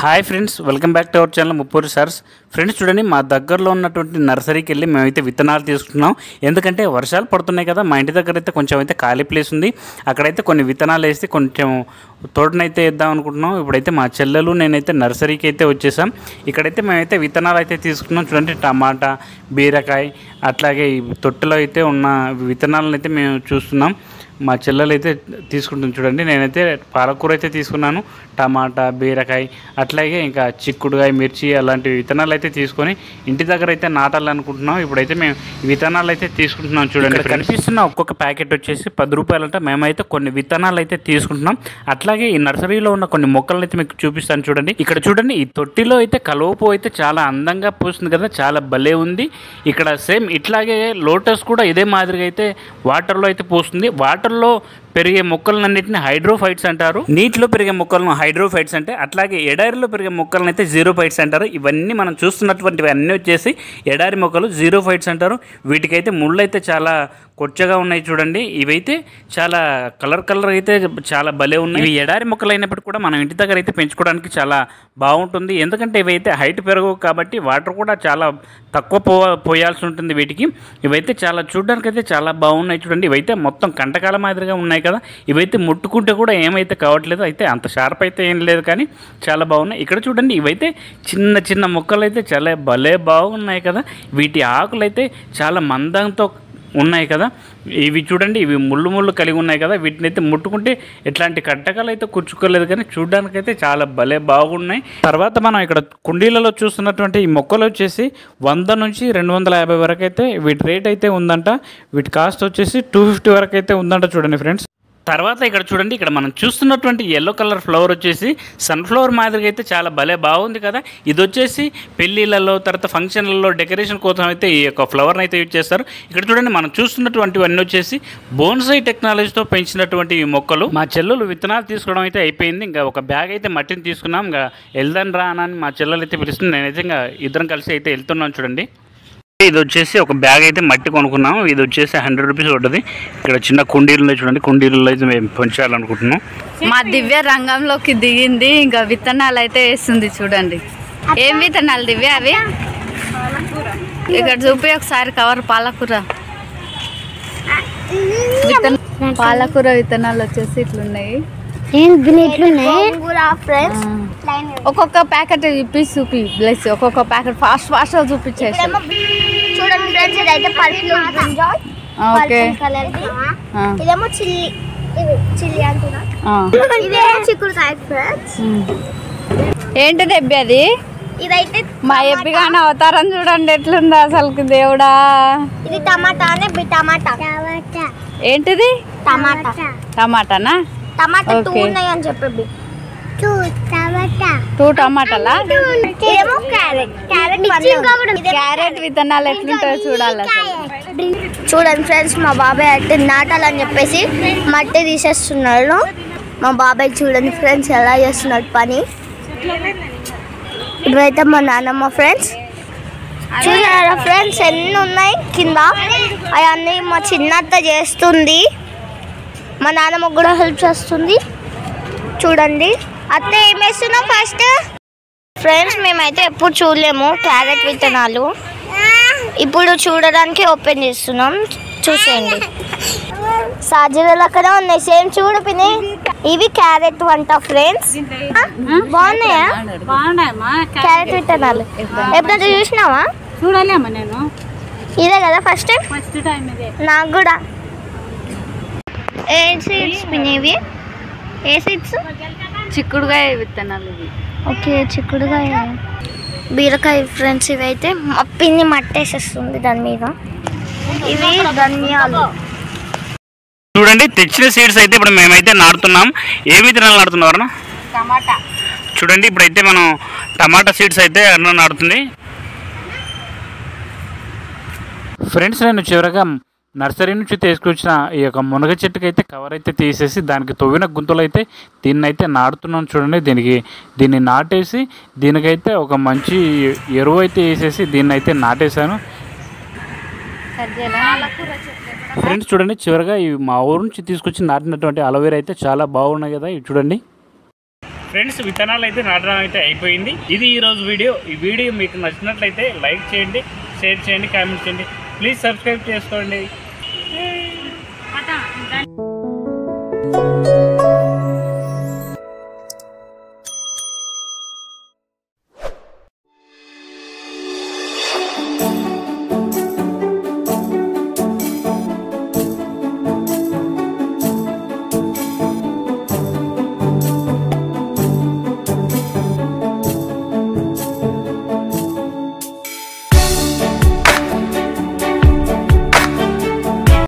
Hi friends welcome back to our channel Muppuri సార్స్ friends చూడండి మా దగ్గరలో ఉన్నటువంటి నర్సరీకి వెళ్ళి మేమైతే విత్తనాలు తీసుకుంటున్నాం ఎందుకంటే వర్షాలు పడుతున్నాయి కదా మా ఇంటి దగ్గర అయితే కొంచెం అయితే ఖాళీ ప్లేస్ ఉంది అక్కడైతే కొన్ని విత్తనాలు వేసి కొంచెం తోటనైతే వేద్దాం అనుకుంటున్నాం ఇప్పుడైతే మా చెల్లెలు నేనైతే నర్సరీకి అయితే వచ్చేసాం ఇక్కడైతే మేమైతే విత్తనాలు అయితే తీసుకున్నాం చూడండి టమాటా బీరకాయ అట్లాగే ఈ తొట్టెలో అయితే ఉన్న విత్తనాలను అయితే మేము చూస్తున్నాం మా చెల్లెలు అయితే తీసుకుంటుంది చూడండి నేనైతే పాలకూర అయితే తీసుకున్నాను టమాటా బీరకాయ అట్లాగే ఇంకా చిక్కుడుకాయ మిర్చి అలాంటి విత్తనాలు అయితే తీసుకొని ఇంటి దగ్గర అయితే నాటాలనుకుంటున్నాం ఇప్పుడైతే మేము ఈ విత్తనాలు అయితే తీసుకుంటున్నాం చూడండి ఇక్కడ కనిపిస్తున్న ఒక్కొక్క ప్యాకెట్ వచ్చేసి పది రూపాయలంట మేమైతే కొన్ని విత్తనాలు అయితే తీసుకుంటున్నాం అట్లాగే ఈ నర్సరీలో ఉన్న కొన్ని మొక్కలను అయితే మీకు చూపిస్తాను చూడండి ఇక్కడ చూడండి ఈ తొట్టిలో అయితే కలువపు అయితే చాలా అందంగా పూస్తుంది కదా చాలా భలే ఉంది ఇక్కడ సేమ్ ఇట్లాగే లోటస్ కూడా ఇదే మాదిరిగా అయితే వాటర్లో అయితే పూస్తుంది వాటర్లో పెరిగే మొక్కలన్నింటిని హైడ్రోఫైట్స్ అంటారు నీటిలో పెరిగే మొక్కలను హైడ్రోఫైట్స్ అంటే అట్లాగే ఎడారిలో పెరిగే మొక్కలను అయితే జీరోఫైట్స్ అంటారు ఇవన్నీ మనం చూస్తున్నటువంటివి అన్నీ వచ్చేసి ఎడారి మొక్కలు జీరోఫైట్స్ అంటారు వీటికైతే ముళ్ళు అయితే చాలా కొచ్చగా ఉన్నాయి చూడండి ఇవైతే చాలా కలర్ కలర్ అయితే చాలా భలే ఉన్నాయి ఇవి ఎడారి మొక్కలు అయినప్పటికీ కూడా మనం ఇంటి దగ్గర అయితే పెంచుకోవడానికి చాలా బాగుంటుంది ఎందుకంటే ఇవైతే హైట్ పెరగవు కాబట్టి వాటర్ కూడా చాలా తక్కువ పో పోయాల్సి ఉంటుంది వీటికి ఇవైతే చాలా చూడడానికి అయితే చాలా బాగున్నాయి చూడండి ఇవైతే మొత్తం కంటకాల మాదిరిగా ఉన్నాయి కదా ఇవైతే ముట్టుకుంటే కూడా ఏమైతే కావట్లేదు అయితే అంత షార్ప్ అయితే ఏం లేదు కానీ చాలా బాగున్నాయి ఇక్కడ చూడండి ఇవైతే చిన్న చిన్న మొక్కలు అయితే చాలా భలే బాగున్నాయి కదా వీటి ఆకులు అయితే చాలా మందంతో ఉన్నాయి కదా ఇవి చూడండి ఇవి ముళ్ళు ముళ్ళు కలిగి ఉన్నాయి కదా వీటిని అయితే ముట్టుకుంటే ఎట్లాంటి కట్టకాలు అయితే కూర్చుకోలేదు కానీ చూడడానికి అయితే చాలా భలే బాగున్నాయి తర్వాత మనం ఇక్కడ కుండీలలో చూస్తున్నటువంటి ఈ మొక్కలు వచ్చేసి వంద నుంచి రెండు వందల యాభై వరకు అయితే వీటి రేట్ అయితే ఉందంట వీటి కాస్ట్ వచ్చేసి టూ ఫిఫ్టీ వరకు అయితే ఉందంట చూడండి ఫ్రెండ్స్ తర్వాత ఇక్కడ చూడండి ఇక్కడ మనం చూస్తున్నటువంటి ఎల్లో కలర్ ఫ్లవర్ వచ్చేసి సన్ఫ్లవర్ మాదిరిగా అయితే చాలా భలే బాగుంది కదా ఇది వచ్చేసి పెళ్ళిళ్ళలో తర్వాత ఫంక్షన్లలో డెకరేషన్ కోసం అయితే ఈ యొక్క ఫ్లవర్ని అయితే యూజ్ చేస్తారు ఇక్కడ చూడండి మనం చూస్తున్నటువంటివన్నీ వచ్చేసి బోన్సై టెక్నాలజీతో పెంచినటువంటి ఈ మొక్కలు మా చెల్లెలు విత్తనాలు తీసుకోవడం అయితే అయిపోయింది ఇంకా ఒక బ్యాగ్ అయితే మట్టిని తీసుకున్నాం ఇంకా వెళ్దాం రా అని మా చెల్లెలు అయితే పిలుస్తుంది నేనైతే ఇంకా ఇద్దరం కలిసి అయితే వెళ్తున్నాం చూడండి ఇది వచ్చేసి ఒక బ్యాగ్ అయితే మట్టి కొనుక్కున్నాం ఇది వచ్చేసి హండ్రెడ్ రూపీస్ పడ్డది ఇక్కడ చిన్న కుండీలు ఉన్నాయి చూడండి కుండీలలో అయితే మేము పెంచాలనుకుంటున్నాం మా దివ్య రంగంలోకి దిగింది ఇంకా విత్తనాలు అయితే వేస్తుంది చూడండి ఏం విత్తనాలు దివ్య అవి ఇక్కడ చూపి ఒకసారి కవర్ పాలకూర విత్తన పాలకూర విత్తనాలు వచ్చేసి ఇట్లున్నాయి ఫ్రెండ్స్ ఒక్కొక్క ప్యాకెట్ ఇప్పి చూపి బ్లెస్ ఒక్కొక్క ప్యాకెట్ ఫాస్ట్ ఫాస్ట్ గా చూపించేసి చూడండి ఫ్రెండ్స్ ఇదైతే perfume brinjal okay purple colour ఇదేమో చిల్లి ఇవి చిల్లి అంటున్నా ఇదేమో చిక్కుడుకాయ ఫ్రెండ్స్ ఏంటి దెబ్బి అది ఇదైతే మా ఎప్పిగానే అవతారం చూడండి ఎట్లుందో అసలుకి దేవుడా ఇది టమాటా అనే బి టమాటా టమాటా ఏంటిది టమాటా టమాటానా టమాటా టూ Okay. ఉన్నాయి అని చెప్పి టూ టమాటా టూ టమాటాలా ఇదేమో క్యారెట్ క్యారెట్ క్యారెట్ విత్తనాలు ఎట్లుంటాయో చూడాలి అసలు చూడండి ఫ్రెండ్స్ మా బాబాయ్ అయితే నాటాలని చెప్పేసి మట్టి తీసేస్తున్నాడు మా బాబాయ్ చూడండి ఫ్రెండ్స్ ఎలా చేస్తున్నాడు పని ఇప్పుడైతే మా నాన్నమ్మ ఫ్రెండ్స్ చూసారా ఫ్రెండ్స్ ఎన్ని ఉన్నాయి కింద అవన్నీ మా చిన్నత్త చేస్తుంది మా నాన్నమ్మ కూడా హెల్ప్ చేస్తుంది చూడండి అత్త ఏం వేస్తున్నావు ఫస్ట్ ఫ్రెండ్స్ మేమైతే ఎప్పుడు చూడలేము క్యారెట్ విత్తనాలు ఇప్పుడు చూడడానికి ఓపెన్ చేస్తున్నాం చూసేయండి సాజీలు అక్కడ ఉన్నాయి సేమ్ చూడు పిని ఇవి క్యారెట్ వంట ఫ్రెండ్స్ బాగున్నాయా బాగున్నాయమ్మా క్యారెట్ విత్తనాలు ఎప్పుడైనా చూసినావా చూడలేమ్మా నేను ఇదే కదా ఫస్ట్ టైం ఫస్ట్ టైం ఇదే నాకు కూడా ఏ సీడ్స్ పిని ఇవి ఏ సీడ్స్ చిక్కుడుగాయ విత్తనాలు ఇవి ఓకే చిక్కుడుకాయ బీరకాయ ఫ్రెండ్స్ ఇవి అయితే మా పిన్ని మట్టేసేస్తుంది దాని మీద ఇవి ధనియాలు చూడండి తెచ్చిన సీడ్స్ అయితే ఇప్పుడు మేమైతే నాటుతున్నాం ఏ విత్తనాలు నాడుతున్నారు టమాటా చూడండి ఇప్పుడైతే మనం టమాటా సీడ్స్ అయితే అన్న నాడుతుంది ఫ్రెండ్స్ నేను చివరగా నర్సరీ నుంచి తీసుకొచ్చిన ఈ యొక్క మునగ చెట్టుకి అయితే కవర్ అయితే తీసేసి దానికి తవ్విన గుంతలు అయితే దీన్ని అయితే నాటుతున్నాను చూడండి దీనికి దీన్ని నాటేసి దీనికైతే ఒక మంచి ఎరువు అయితే వేసేసి దీన్ని అయితే నాటేశాను ఫ్రెండ్స్ చూడండి చివరగా ఇవి మా ఊరు నుంచి తీసుకొచ్చి నాటినటువంటి అలోవేరా అయితే చాలా బాగున్నాయి కదా ఇవి చూడండి ఫ్రెండ్స్ విత్తనాలు అయితే నాటడం అయితే అయిపోయింది ఇది ఈ రోజు వీడియో ఈ వీడియో మీకు నచ్చినట్లయితే లైక్ చేయండి షేర్ చేయండి కామెంట్ చేయండి ప్లీజ్ సబ్స్క్రైబ్ చేసుకోండి పద, ఇంకా